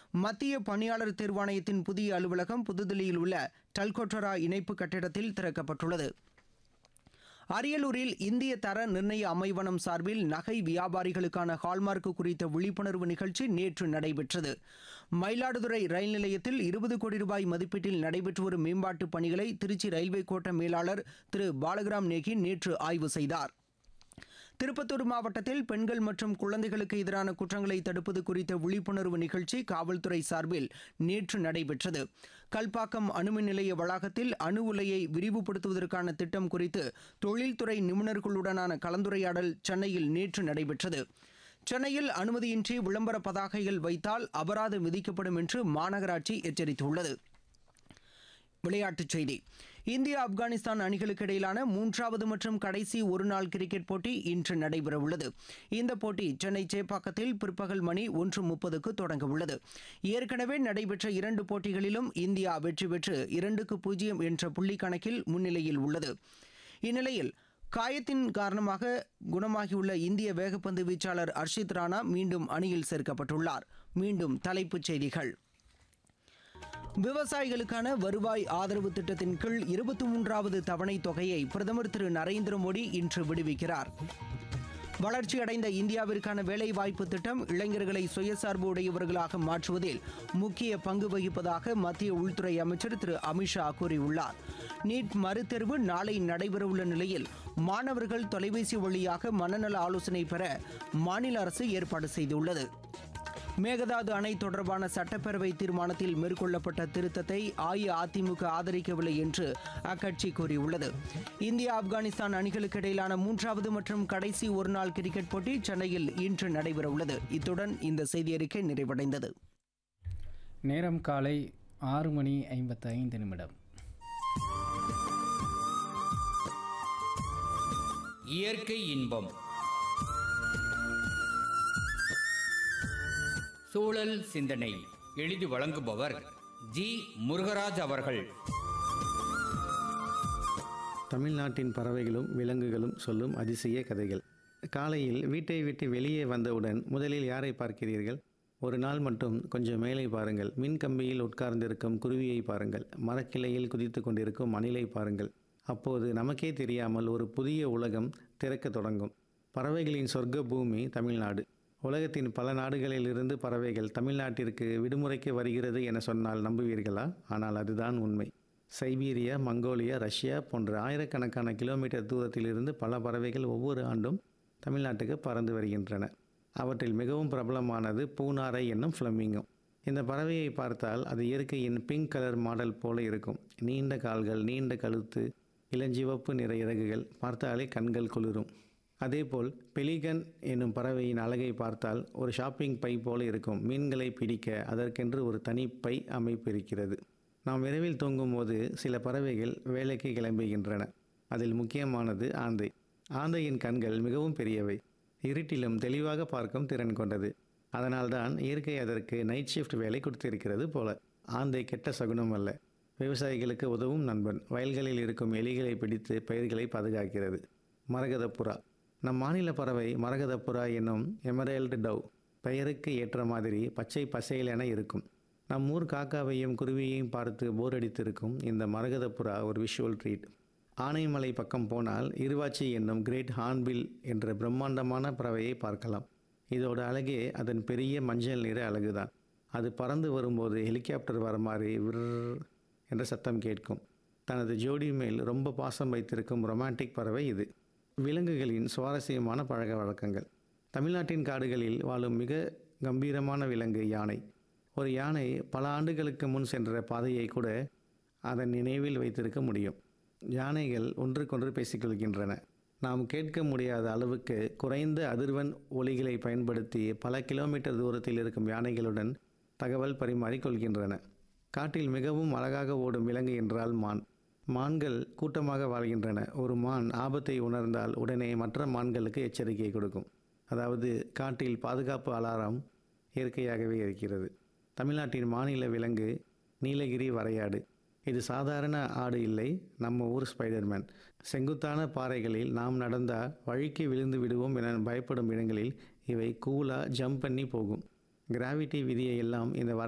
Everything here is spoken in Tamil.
மத்திய பணியாளர் தேர்வாணையத்தின் புதிய அலுவலகம் புதுதில்லியில் உள்ள டல்கோட்டரா இணைப்பு கட்டிடத்தில் திறக்கப்பட்டுள்ளது அரியலூரில் இந்திய தர நிர்ணய அமைவனம் சார்பில் நகை வியாபாரிகளுக்கான ஹால்மார்க் குறித்த விழிப்புணர்வு நிகழ்ச்சி நேற்று நடைபெற்றது மயிலாடுதுறை ரயில் நிலையத்தில் இருபது கோடி ரூபாய் மதிப்பீட்டில் நடைபெற்று வரும் மேம்பாட்டுப் பணிகளை திருச்சி ரயில்வே கோட்ட மேலாளர் திரு பாலகிராம் நேகி நேற்று ஆய்வு செய்தார் திருப்பத்தூர் மாவட்டத்தில் பெண்கள் மற்றும் குழந்தைகளுக்கு எதிரான குற்றங்களை தடுப்பது குறித்த விழிப்புணர்வு நிகழ்ச்சி காவல்துறை சார்பில் நேற்று நடைபெற்றது கல்பாக்கம் அணுமின் நிலைய வளாகத்தில் அணு உலையை விரிவுபடுத்துவதற்கான திட்டம் குறித்து தொழில்துறை நிபுணர்களுடனான கலந்துரையாடல் சென்னையில் நேற்று நடைபெற்றது சென்னையில் அனுமதியின்றி விளம்பர பதாகைகள் வைத்தால் அபராதம் விதிக்கப்படும் என்று மாநகராட்சி எச்சரித்துள்ளது விளையாட்டுச் செய்தி இந்தியா ஆப்கானிஸ்தான் அணிகளுக்கு இடையிலான மூன்றாவது மற்றும் கடைசி ஒருநாள் கிரிக்கெட் போட்டி இன்று நடைபெறவுள்ளது இந்த போட்டி சென்னை சேப்பாக்கத்தில் பிற்பகல் மணி ஒன்று முப்பதுக்கு தொடங்கவுள்ளது ஏற்கனவே நடைபெற்ற இரண்டு போட்டிகளிலும் இந்தியா வெற்றி பெற்று இரண்டுக்கு பூஜ்ஜியம் என்ற புள்ளி கணக்கில் முன்னிலையில் உள்ளது இந்நிலையில் காயத்தின் காரணமாக குணமாகியுள்ள இந்திய வேகப்பந்து வீச்சாளர் அர்ஷித் ராணா மீண்டும் அணியில் சேர்க்கப்பட்டுள்ளார் மீண்டும் தலைப்புச் செய்திகள் விவசாயிகளுக்கான வருவாய் ஆதரவு திட்டத்தின் கீழ் இருபத்தி மூன்றாவது தவணை தொகையை பிரதமர் திரு நரேந்திர மோடி இன்று விடுவிக்கிறார் வளர்ச்சியடைந்த இந்தியாவிற்கான வேலைவாய்ப்பு திட்டம் இளைஞர்களை சுயசார்பு உடையவர்களாக மாற்றுவதில் முக்கிய பங்கு வகிப்பதாக மத்திய உள்துறை அமைச்சர் திரு அமித்ஷா கூறியுள்ளார் நீட் மறுதேர்வு நாளை நடைபெறவுள்ள நிலையில் மாணவர்கள் தொலைபேசி வழியாக மனநல ஆலோசனை பெற மாநில அரசு ஏற்பாடு செய்துள்ளது மேகதாது அணை தொடர்பான சட்டப்பேரவை தீர்மானத்தில் மேற்கொள்ளப்பட்ட திருத்தத்தை அஇஅதிமுக ஆதரிக்கவில்லை என்று அக்கட்சி கூறியுள்ளது இந்தியா ஆப்கானிஸ்தான் அணிகளுக்கு இடையிலான மூன்றாவது மற்றும் கடைசி ஒருநாள் கிரிக்கெட் போட்டி சென்னையில் இன்று நடைபெறவுள்ளது இத்துடன் இந்த செய்தியறிக்கை நிறைவடைந்தது நேரம் காலை ஆறு மணி ஐம்பத்து ஐந்து நிமிடம் இயற்கை இன்பம் சூழல் சிந்தனை எழுதி வழங்குபவர் ஜி முருகராஜ் அவர்கள் தமிழ்நாட்டின் பறவைகளும் விலங்குகளும் சொல்லும் அதிசய கதைகள் காலையில் வீட்டை விட்டு வெளியே வந்தவுடன் முதலில் யாரை பார்க்கிறீர்கள் ஒரு நாள் மட்டும் கொஞ்சம் மேலே பாருங்கள் மின் கம்பியில் உட்கார்ந்திருக்கும் குருவியை பாருங்கள் மரக்கிளையில் குதித்து கொண்டிருக்கும் மணிலை பாருங்கள் அப்போது நமக்கே தெரியாமல் ஒரு புதிய உலகம் திறக்கத் தொடங்கும் பறவைகளின் சொர்க்க பூமி தமிழ்நாடு உலகத்தின் பல நாடுகளிலிருந்து பறவைகள் தமிழ்நாட்டிற்கு விடுமுறைக்கு வருகிறது என சொன்னால் நம்புவீர்களா ஆனால் அதுதான் உண்மை சைபீரியா மங்கோலியா ரஷ்யா போன்ற ஆயிரக்கணக்கான கிலோமீட்டர் தூரத்திலிருந்து பல பறவைகள் ஒவ்வொரு ஆண்டும் தமிழ்நாட்டுக்கு பறந்து வருகின்றன அவற்றில் மிகவும் பிரபலமானது பூனாரை என்னும் ஃப்ளமிங்கோ இந்த பறவையை பார்த்தால் அது இயற்கையின் பிங்க் கலர் மாடல் போல இருக்கும் நீண்ட கால்கள் நீண்ட கழுத்து இளஞ்சிவப்பு நிற இறகுகள் பார்த்தாலே கண்கள் குளிரும் அதேபோல் பெலிகன் என்னும் பறவையின் அழகை பார்த்தால் ஒரு ஷாப்பிங் பை போல இருக்கும் மீன்களை பிடிக்க அதற்கென்று ஒரு தனி பை அமைப்பு இருக்கிறது நாம் விரைவில் தூங்கும்போது சில பறவைகள் வேலைக்கு கிளம்புகின்றன அதில் முக்கியமானது ஆந்தை ஆந்தையின் கண்கள் மிகவும் பெரியவை இருட்டிலும் தெளிவாக பார்க்கும் திறன் கொண்டது அதனால்தான் இயற்கை அதற்கு நைட் ஷிஃப்ட் வேலை கொடுத்திருக்கிறது போல ஆந்தை கெட்ட சகுனம் அல்ல விவசாயிகளுக்கு உதவும் நண்பன் வயல்களில் இருக்கும் எலிகளை பிடித்து பயிர்களை பாதுகாக்கிறது மரகதப்புறா நம் மாநில பறவை மரகதப்புறா என்னும் எமரேல்டு டவ் பெயருக்கு ஏற்ற மாதிரி பச்சை பசையிலென இருக்கும் நம் ஊர் காக்காவையும் குருவியையும் பார்த்து போர் அடித்திருக்கும் இந்த மரகதப்புறா ஒரு விஷுவல் ட்ரீட் ஆனைமலை பக்கம் போனால் இருவாச்சி என்னும் கிரேட் ஹார்ன்பில் என்ற பிரம்மாண்டமான பறவையை பார்க்கலாம் இதோட அழகே அதன் பெரிய மஞ்சள் நிற அழகுதான் அது பறந்து வரும்போது ஹெலிகாப்டர் வர மாதிரி விர் என்ற சத்தம் கேட்கும் தனது ஜோடி மேல் ரொம்ப பாசம் வைத்திருக்கும் ரொமான்டிக் பறவை இது விலங்குகளின் சுவாரஸ்யமான பழக்க வழக்கங்கள் தமிழ்நாட்டின் காடுகளில் வாழும் மிக கம்பீரமான விலங்கு யானை ஒரு யானை பல ஆண்டுகளுக்கு முன் சென்ற பாதையை கூட அதன் நினைவில் வைத்திருக்க முடியும் யானைகள் ஒன்றுக்கொன்று பேசிக்கொள்கின்றன நாம் கேட்க முடியாத அளவுக்கு குறைந்த அதிர்வெண் ஒலிகளை பயன்படுத்தி பல கிலோமீட்டர் தூரத்தில் இருக்கும் யானைகளுடன் தகவல் பரிமாறிக்கொள்கின்றன காட்டில் மிகவும் அழகாக ஓடும் விலங்கு என்றால் மான் மான்கள் கூட்டமாக வாழ்கின்றன ஒரு மான் ஆபத்தை உணர்ந்தால் உடனே மற்ற மான்களுக்கு எச்சரிக்கை கொடுக்கும் அதாவது காட்டில் பாதுகாப்பு அலாரம் இயற்கையாகவே இருக்கிறது தமிழ்நாட்டின் மாநில விலங்கு நீலகிரி வரையாடு இது சாதாரண ஆடு இல்லை நம்ம ஊர் ஸ்பைடர்மேன் செங்குத்தான பாறைகளில் நாம் நடந்தால் வழிக்கு விழுந்து விடுவோம் என பயப்படும் இடங்களில் இவை கூலாக ஜம்ப் பண்ணி போகும் கிராவிட்டி விதியை எல்லாம் இந்த